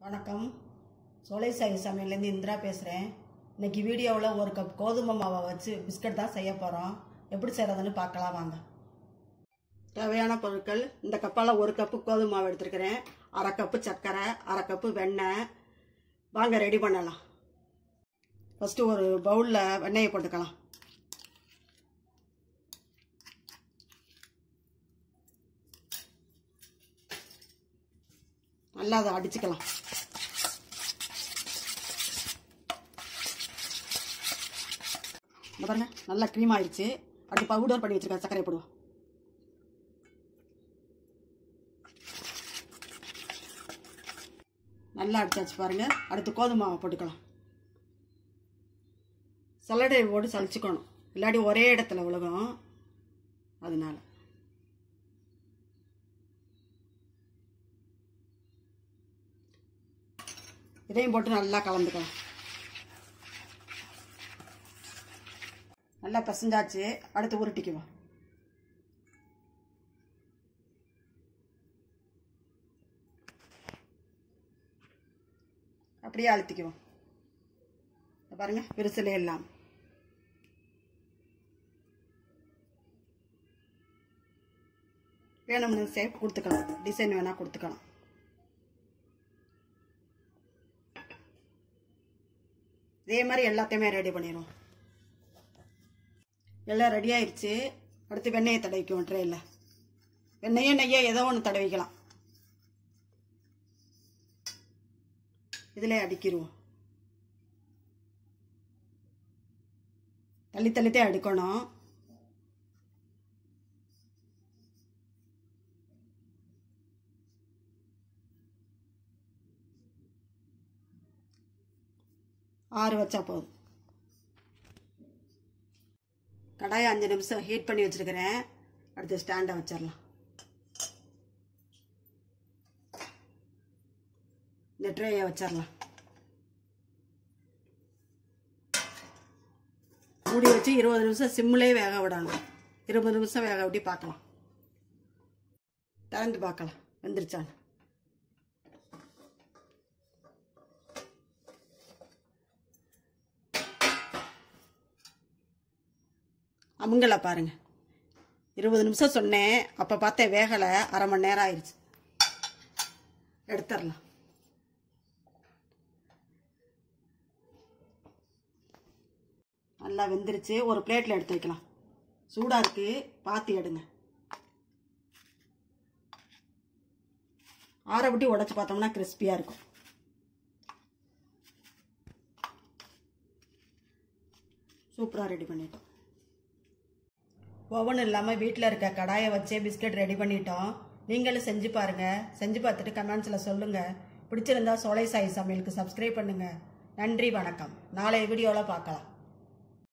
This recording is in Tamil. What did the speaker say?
வணக்கம் சோலை சாய் சமையல்லேருந்து இந்திரா பேசுகிறேன் இன்னைக்கு வீடியோவில் ஒரு கப் கோதுமை மாவை வச்சு பிஸ்கட் தான் செய்ய போகிறோம் எப்படி செய்கிறதுன்னு பார்க்கலாம் வாங்க தேவையான பொருட்கள் இந்த கப்பால் ஒரு கப்பு கோதுமை மாவு எடுத்துருக்கிறேன் அரை கப்பு சர்க்கரை அரை கப்பு வெண்ணெய் வாங்க ரெடி பண்ணலாம் ஃபஸ்ட்டு ஒரு பவுலில் வெண்ணெயை போட்டுக்கலாம் நல்லா அதை அடிச்சுக்கலாம் இந்த பாருங்க நல்லா க்ரீம் ஆயிடுச்சு அடுத்து பவுடர் பண்ணி வச்சிருக்க சர்க்கரை போடுவோம் நல்லா அடிச்சாச்சு பாருங்க அடுத்து கோதுமை மாவை போட்டுக்கலாம் சல்லடை போட்டு சலிச்சுக்கணும் இல்லாட்டி ஒரே இடத்துல விழுகும் அதனால இதையும் போட்டு நல்லா கலந்துக்கலாம் நல்லா பிசைஞ்சாச்சு அடுத்து உருட்டிக்குவோம் அப்படியே அழுத்திக்குவோம் இதை பாருங்க விரிசலே எல்லாம் வேணும்னு சேப் கொடுத்துக்கலாம் டிசைன் வேணால் கொடுத்துக்கலாம் இதே மாதிரி எல்லாத்தையுமே ரெடி பண்ணிடுவோம் எல்லாம் ரெடி ஆயிடுச்சு அடுத்து வெண்ணெயை தடவிக்குவோம் ட்ரேயில் வெண்ணெயோ நெய்யோ ஏதோ ஒன்று தடவிக்கலாம் இதில் அடிக்கிடுவோம் தள்ளி தள்ளித்தே அடுக்கணும் ஆறு வச்சா போதும் கடாயை அஞ்சு நிமிஷம் ஹீட் பண்ணி வச்சிருக்கிறேன் அடுத்து ஸ்டாண்டை வச்சிடலாம் இந்த ட்ரேயை வச்சிடலாம் மூடி வச்சு இருபது நிமிஷம் சிம்மிலே வேக விடணும் இருபது நிமிஷம் வேக விட்டு பார்க்கலாம் திறந்து பார்க்கலாம் வெந்துருச்சான்னு அவங்கள பாருங்க இருபது நிமிஷம் சொன்னேன் அப்போ பார்த்தேன் வேகலை அரை மணி நேரம் ஆயிடுச்சு எடுத்துடலாம் நல்லா வெந்துருச்சு ஒரு பிளேட்டில் எடுத்து வைக்கலாம் சூடாக இருக்கு பார்த்து எடுங்க ஆற விட்டு உடச்சி பார்த்தோம்னா கிறிஸ்பியாக இருக்கும் சூப்பராக ரெடி பண்ணிட்டோம் ஓவன் இல்லாமல் வீட்டில் இருக்க கடாயை வச்சே பிஸ்கட் ரெடி பண்ணிட்டோம் நீங்களும் செஞ்சு பாருங்கள் செஞ்சு பார்த்துட்டு கமெண்ட்ஸில் சொல்லுங்கள் பிடிச்சிருந்தா சோலை சாய் சமையலுக்கு சப்ஸ்கிரைப் பண்ணுங்கள் நன்றி வணக்கம் நாளைய வீடியோவில் பார்க்கலாம்